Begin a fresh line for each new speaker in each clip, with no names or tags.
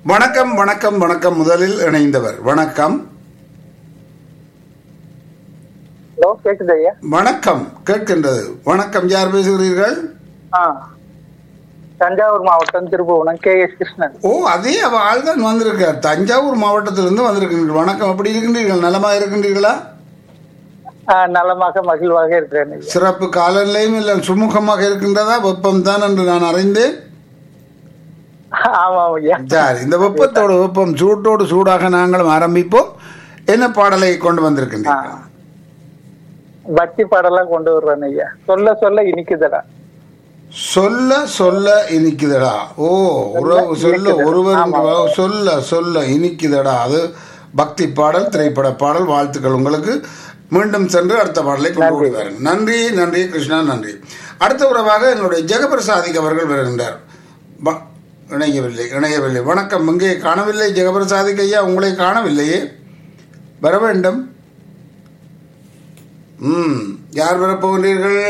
வணக்கம் வணக்கம் வணக்கம் முதலில் இணைந்தவர் வணக்கம்
ஹலோ கேக்குது ஐயா
வணக்கம் கேட்கின்றது வணக்கம் யார் பேசுகிறீர்கள்
ஆ தஞ்சாவூர் மாவட்டம் திருப்புவனம் கே எஸ் கிருஷ்ணன்
ஓ அதே அவ ஆள் தான் வந்திருக்கார் தஞ்சாவூர் மாவட்டத்திலிருந்து வந்திருக்கின்றீர்கள் வணக்கம் எப்படி இருக்கின்றீர்கள் நலமாக இருக்கின்றீர்களா
ஆ, நலமாக மகிழ்வாக இருக்கிறேன் ஐயா
சிறப்பு காலநிலையும் இல்லை சுமூகமாக இருக்கின்றதா வெப்பம் தான் என்று நான் அறிந்தேன்
ஆமாம் ஐயா
சரி இந்த வெப்பத்தோட வெப்பம் சூட்டோடு சூடாக நாங்களும் ஆரம்பிப்போம் என்ன பாடலை கொண்டு வந்திருக்கின்றீர்கள்
பக்தி பாடலாம் கொண்டு வர்றேன் ஐயா சொல்ல சொல்ல இனிக்குதடா
சொல்ல சொல்ல இனிக்குதடா ஓ உறவு சொல்ல ஒருவர் சொல்ல சொல்ல இனிக்குதடா அது பக்தி பாடல் திரைப்பட பாடல் வாழ்த்துக்கள் உங்களுக்கு மீண்டும் சென்று அடுத்த பாடலை கொண்டு வருவார்கள் நன்றி நன்றி கிருஷ்ணா நன்றி அடுத்த உறவாக எங்களுடைய ஜெகபிரசாதிக் அவர்கள் வருகின்றார் வ- இணையவில்லை இணையவில்லை வணக்கம் இங்கே காணவில்லை ஜெகபிரசாதிக் ஐயா உங்களை காணவில்லையே வர வேண்டும் ம் யார் வரப்போகின்றீர்கள்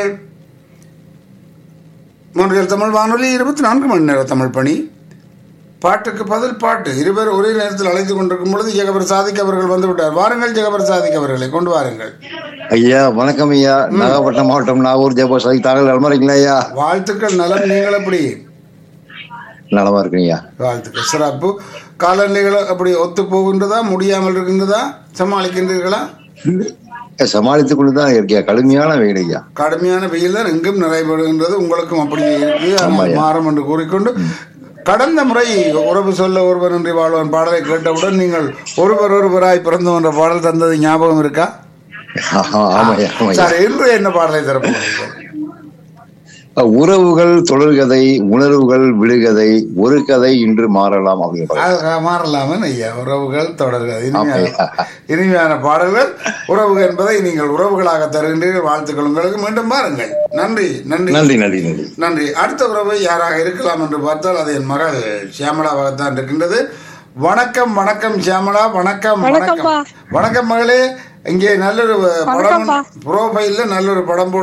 மூன்றில் தமிழ் வானொலி இருபத்தி நான்கு மணி நேர தமிழ் பணி பாட்டுக்கு பதில் பாட்டு இருவர் ஒரே நேரத்தில் அழைத்துக் கொண்டிருக்கும் பொழுது ஜெகபர் சாதிக் அவர்கள் வந்து விட்டார் வாருங்கள் ஜெகபர் சாதிக் அவர்களை கொண்டு வாருங்கள்
ஐயா வணக்கம் ஐயா நாகப்பட்டினம் மாவட்டம் நாகூர் ஜெயபோஸ் சதி தாங்கள் நலமா இருக்கீங்களா ஐயா
வாழ்த்துக்கள் நலம் நீங்கள் எப்படி
நலமா இருக்கேன் ஐயா
வாழ்த்துக்கள் சிறப்பு காலநிலைகள் அப்படி ஒத்து போகின்றதா முடியாமல் இருக்கின்றதா சமாளிக்கின்றீர்களா
சமாளித்துக் கொண்டுதான் இருக்கியா கடுமையான வெயில் ஐயா
கடுமையான வெயில் தான் எங்கும் நிறைவேறுகின்றது உங்களுக்கும் அப்படியே இருக்கு ஆனால்
ஆமாய்யா.
மாறும் என்று கூறிக்கொண்டு கடந்த முறை உறவு சொல்ல ஒருவர் நன்றி வாழ்வான் பாடலை கேட்டவுடன் நீங்கள் ஒருவர் ஒருவராய் பிறந்தோம் என்ற பாடல் தந்தது ஞாபகம் இருக்கா
ஆஹா, ஆமாய்யா ஆமாய்யா
சார் இன்று என்ன பாடலை தரப்போகிறீர்கள்
உறவுகள் தொடர்கதை உணர்வுகள் விடுகதை ஒரு கதை இன்று மாறலாம் அப்படின்னு
அது மாறலாமன் ஐயா உறவுகள் தொடர்கள் இனிமையான
ஆமாய்யா.
இனிமையான பாடல்கள் உறவு என்பதை நீங்கள் உறவுகளாக தருகின்றீர்கள் வாழ்த்துக்கள் உங்களுக்கு மீண்டும் பாருங்கள் நன்றி நன்றி
நன்றி நன்றி நன்றி
நன்றி அடுத்த உறவு யாராக இருக்கலாம் என்று பார்த்தால் அது என் மகள் சியாமலாவாகத்தான் இருக்கின்றது வணக்கம் வணக்கம் சியாமலா வணக்கம் வணக்கம் வணக்கம் மகளே இங்கே நல்லொரு படம் ப்ரோஃபைல்ல நல்லொரு படம் போட்டு